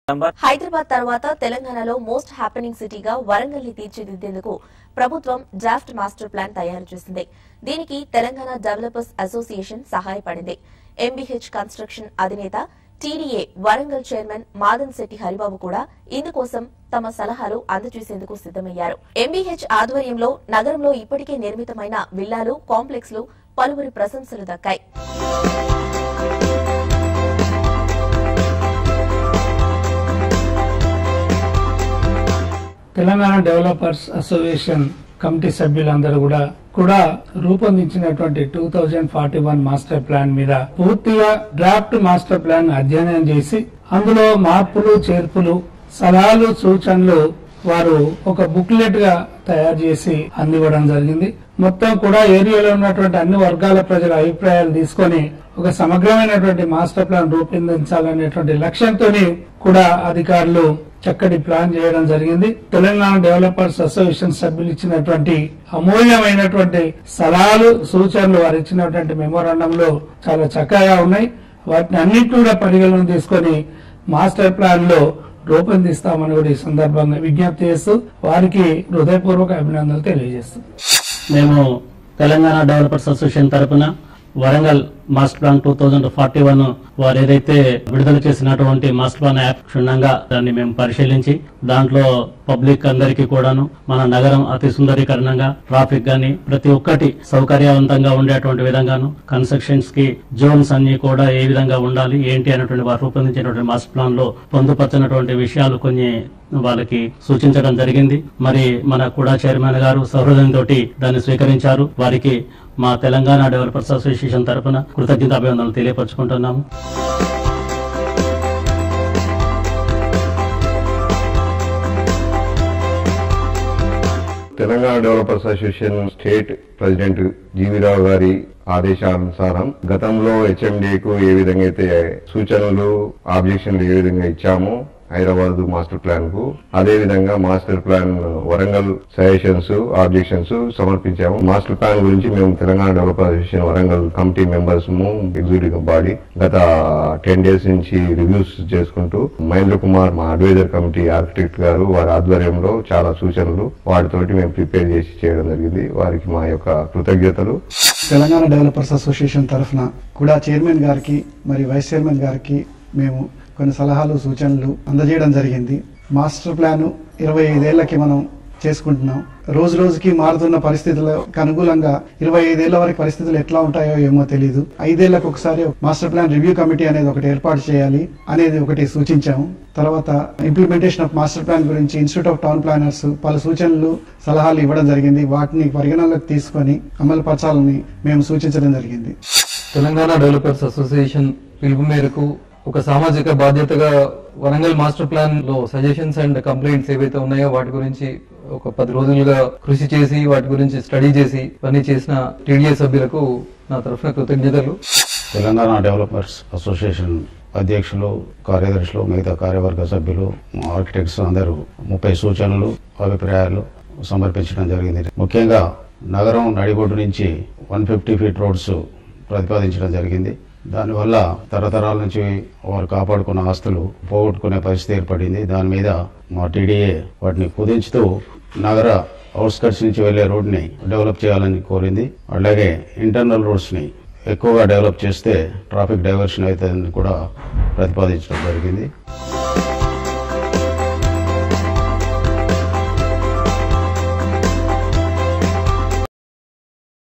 హైదరాబాద్ తర్వాత తెలంగాణలో most happening సిటీగా వరంగల్ ని తీర్చిదిద్దేందుకు ప్రభుత్వం డ్రాఫ్ట్ మాస్టర్ ప్లాన్ తయారు చేసింది దీనికి తెలంగాణ డెవలపర్స్ అసోసియేషన్ సహాయపడింది ఎంబీహెచ్ కన్స్ట్రక్షన్ అధినేత టీడీఏ వరంగల్ చైర్మన్ మాదన్ శెట్టి హరిబాబు కూడా ఇందుకోసం తమ సలహాలు అందజేసేందుకు సిద్దమయ్యారు ఎంబీహెచ్ ఆధ్వర్యంలో నగరంలో ఇప్పటికే నిర్మితమైన విల్లాలు కాంప్లెక్స్లు పలువురి ప్రశంసలు దక్కాయి తెలంగాణ డెవలపర్స్ అసోసియేషన్ కమిటీ సభ్యులందరూ కూడా కూడా రూపొందించినటువంటి two thousand forty one master plan మీద పూర్తిగా డ్రాఫ్ట్ మాస్టర్ ప్లాన్ అధ్యయనం చేసి అందులో మార్పులు చేర్పులు సలహాలు సూచనలు వారు ఒక బుక్లెట్ గా తయారు చేసి అందివ్వడం జరిగింది మొత్తం కూడా ఏరియాలో ఉన్నటువంటి అన్ని వర్గాల ప్రజల అభిప్రాయాలు తీసుకొని ఒక సమగ్రమైనటువంటి మాస్టర్ ప్లాన్ రూపొందించాలనేటువంటి లక్ష్యంతో కూడా అధికారులు చక్కటి ప్లాన్ చేయడం జరిగింది తెలంగాణ డెవలపర్స్ అసోసియేషన్ సభ్యులు ఇచ్చినటువంటి అమూల్యమైనటువంటి సలహాలు సూచనలు వారు ఇచ్చినటువంటి మెమోరాండంలో చాలా చక్కగా ఉన్నాయి వాటిని అన్నింటినీ కూడా పరిగణన తీసుకొని మాస్టర్ ప్లాన్ లో రూపొందిస్తామని కూడా ఈ సందర్భంగా విజ్ఞప్తి చేస్తూ వారికి హృదయపూర్వక అభినందనలు తెలియజేస్తూ మేము తెలంగాణ డెవలపర్స్ అసోసియేషన్ తరపున Warangal master plan two thousand forty one వారు ఏదైతే విడుదల చేసినటువంటి మాస్టర్ ప్లాన్ యాప్ క్షుణ్ణంగా దాన్ని మేము పరిశీలించి దాంట్లో పబ్లిక్ అందరికీ కూడాను మన నగరం అతి సుందరీకరణంగా ట్రాఫిక్ గాని ప్రతి ఒక్కటి సౌకర్యవంతంగా ఉండేటువంటి విధంగాను కన్స్ట్రక్షన్స్ కి జోన్స్ అన్ని కూడా ఏ విధంగా ఉండాలి ఏంటి అనేటువంటి వారు రూపొందించినటువంటి మాస్టర్ ప్లాన్ లో పొందుపరచినటువంటి విషయాలు కొన్ని వాళ్ళకి సూచించడం జరిగింది మరి మన కూడా చైర్మన్ గారు సహృదయంతో దాన్ని స్వీకరించారు వారికి మా తెలంగాణ డెవలపర్స్ అసోసియేషన్ తరపున కృతజ్ఞత అభినందనలు తెలియపరచుకుంటున్నాము Telangana developers association state president GV Rao గారి ఆదేశానుసారం గతంలో హెచ్ఎండికు ఏ విధంగా అయితే సూచనలు ఆబ్జెక్షన్లు ఏ విధంగా ఇచ్చామో హైదరాబాద్ మాస్టర్ ప్లాన్ కు అదే విధంగా master plan Warangal suggestions objections సమర్పించాము మాస్టర్ ప్లాన్ గురించి మేము Telangana developer association Warangal committee members executive body గత టెన్ డేస్ నుంచి రివ్యూస్ చేసుకుంటూ మహేంద్ర కుమార్ మా అడ్వైజర్ కమిటీ ఆర్కిటెక్ట్ గారు వారి ఆధ్వర్యంలో చాలా సూచనలు వాటితోటి మేము ప్రిపేర్ చేసి చేయడం జరిగింది వారికి మా యొక్క కృతజ్ఞతలు తెలంగాణ డెవలపర్స్ అసోసియేషన్ తరఫున కూడా చైర్మన్ గారికి మరి వైస్ చైర్మన్ గారికి మేము కొన్ని సలహాలు సూచనలు అందజేయడం జరిగింది మాస్టర్ ప్లాన్ ఇరవై ఐదేళ్లకి మనం చేసుకుంటున్నాం రోజు రోజుకి మారుతున్న పరిస్థితులకు అనుకూలంగా ఇరవై ఐదేళ్ల వరకు పరిస్థితులు ఎట్లా ఉంటాయో ఏమో తెలియదు ఐదేళ్లకు ఒకసారి మాస్టర్ ప్లాన్ రివ్యూ కమిటీ అనేది ఒకటి ఏర్పాటు చేయాలి అనేది ఒకటి సూచించాము తర్వాత ఇంప్లిమెంటేషన్ ఆఫ్ మాస్టర్ ప్లాన్ గురించి ఇన్స్టిట్యూట్ ఆఫ్ టౌన్ ప్లానర్స్ పలు సూచనలు సలహాలు ఇవ్వడం జరిగింది వాటిని పరిగణనలోకి తీసుకొని అమలు పరచాలని మేము సూచించడం జరిగింది తెలంగాణ డెవలపర్స్ అసోసియేషన్ పిలుపు మేరకు ఒక సామాజిక బాధ్యతగా వరంగల్ మాస్టర్ ప్లాన్ లో సజెషన్స్ అండ్ కంప్లైంట్స్ ఏవైతే ఉన్నాయో వాటి గురించి ఒక పది రోజులుగా కృషి చేసి వాటి గురించి స్టడీ చేసి పని చేసిన టీడీఏ సభ్యులకు నా తరఫున కృతజ్ఞతలు తెలంగాణ డెవలపర్స్ అసోసియేషన్ అధ్యక్షులు కార్యదర్శులు మిగతా కార్యవర్గ సభ్యులు ఆర్కిటెక్ట్స్ అందరూ ముప్పై సూచనలు అభిప్రాయాలు సమర్పించడం జరిగింది ముఖ్యంగా నగరం నడిబొడ్డు నుంచి వన్ ఫిఫ్టీ ఫీట్ రోడ్స్ ప్రతిపాదించడం జరిగింది దానివల్ల తరతరాల నుంచి వారు కాపాడుకున్న ఆస్తులు పోగొట్టుకునే పరిస్థితి ఏర్పడింది దాని మీద మా టీడీఏ వాటిని కుదించుతూ నగర అవుట్స్కట్స్ నుంచి వెళ్లే రోడ్ని డెవలప్ చేయాలని కోరింది అలాగే ఇంటర్నల్ రోడ్స్ని ఎక్కువగా డెవలప్ చేస్తే ట్రాఫిక్ డైవర్షన్ అవుతుందని కూడా ప్రతిపాదించడం జరిగింది